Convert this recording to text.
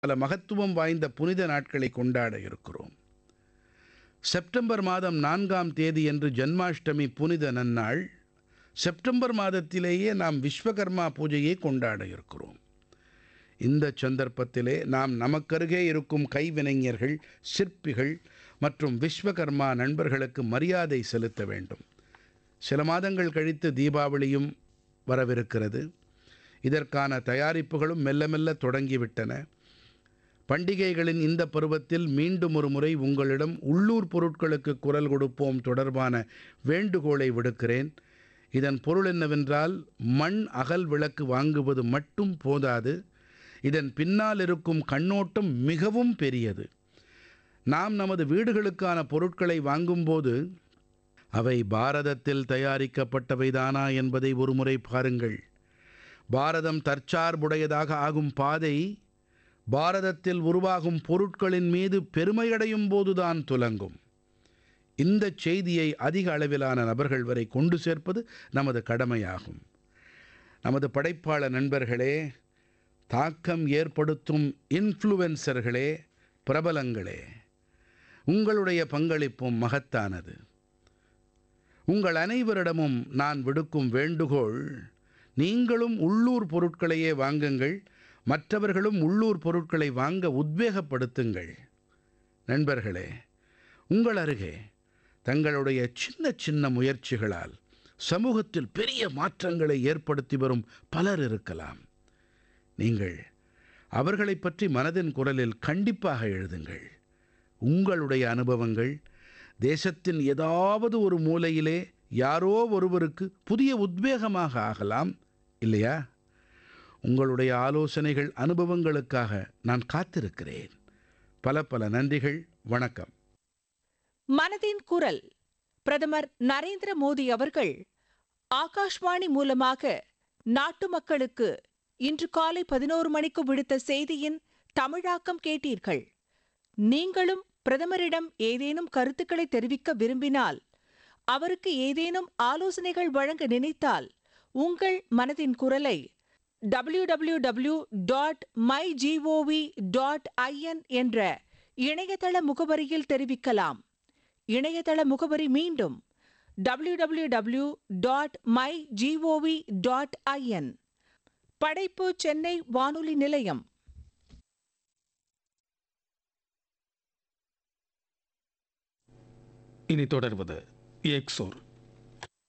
பல மகத்துவம் வாய்ந்த புனித நாட்களை கொண்டாட இருக்கிறோம் செப்டம்பர் மாதம் நான்காம் தேதியன்று ஜன்மாஷ்டமி புனித நன்னாள் செப்டம்பர் மாதத்திலேயே நாம் விஸ்வகர்மா பூஜையை கொண்டாட இருக்கிறோம் இந்த சந்தர்ப்பத்திலே நாம் நமக்கருகே இருக்கும் கைவினைஞர்கள் சிற்பிகள் மற்றும் விஸ்வகர்மா நண்பர்களுக்கு மரியாதை செலுத்த வேண்டும் சில மாதங்கள் கழித்து தீபாவளியும் வரவிருக்கிறது இதற்கான தயாரிப்புகளும் மெல்ல மெல்ல தொடங்கிவிட்டன பண்டிகைகளின் இந்த பருவத்தில் மீண்டும் ஒரு முறை உங்களிடம் உள்ளூர் பொருட்களுக்கு குரல் கொடுப்போம் தொடர்பான வேண்டுகோளை விடுக்கிறேன் இதன் பொருள் என்னவென்றால் மண் அகல் விளக்கு வாங்குவது மட்டும் போதாது இதன் பின்னால் இருக்கும் கண்ணோட்டம் மிகவும் பெரியது நாம் நமது வீடுகளுக்கான பொருட்களை வாங்கும்போது அவை பாரதத்தில் தயாரிக்கப்பட்டவைதானா என்பதை ஒருமுறை பாருங்கள் பாரதம் தற்சார்புடையதாக ஆகும் பாதை பாரதத்தில் உருவாகும் பொருட்களின் மீது பெருமையடையும் போதுதான் துலங்கும் இந்த செய்தியை அதிக அளவிலான நபர்கள் வரை கொண்டு சேர்ப்பது நமது கடமையாகும் நமது படைப்பாள நண்பர்களே தாக்கம் ஏற்படுத்தும் இன்ஃப்ளூவன்சர்களே பிரபலங்களே உங்களுடைய பங்களிப்பும் மகத்தானது உங்கள் அனைவரிடமும் நான் விடுக்கும் வேண்டுகோள் நீங்களும் உள்ளூர் பொருட்களையே வாங்குங்கள் மற்றவர்களும் உள்ளூர் பொருட்களை வாங்க உத்வேகப்படுத்துங்கள் நண்பர்களே உங்கள் அருகே தங்களுடைய சின்ன சின்ன முயற்சிகளால் சமூகத்தில் பெரிய மாற்றங்களை ஏற்படுத்தி வரும் பலர் இருக்கலாம் நீங்கள் அவர்களைப் பற்றி மனதின் குரலில் கண்டிப்பாக எழுதுங்கள் உங்களுடைய அனுபவங்கள் தேசத்தின் ஏதாவது ஒரு மூலையிலே யாரோ ஒருவருக்கு புதிய உத்வேகமாக ஆகலாம் இல்லையா உங்களுடைய ஆலோசனைகள் அனுபவங்களுக்காக நான் காத்திருக்கிறேன் பல பல நன்றிகள் வணக்கம் மனதின் குரல் பிரதமர் நரேந்திர மோடி அவர்கள் ஆகாஷ்வாணி மூலமாக நாட்டு மக்களுக்கு இன்று காலை பதினோரு மணிக்கு விடுத்த செய்தியின் தமிழாக்கம் கேட்டீர்கள் நீங்களும் பிரதமரிடம் ஏதேனும் கருத்துக்களை தெரிவிக்க விரும்பினால் அவருக்கு ஏதேனும் ஆலோசனைகள் வழங்க நினைத்தால் உங்கள் மனதின் குரலை www.mygov.in dot my dot IN என்ற இணையதள முகவரியில் தெரிவிக்கலாம் இணையதள முகவரி மீண்டும் www.mygov.in dot my dot IN படைப்பு சென்னை வானொலி நிலையம் இனி தொடர்வது எக்ஸோர்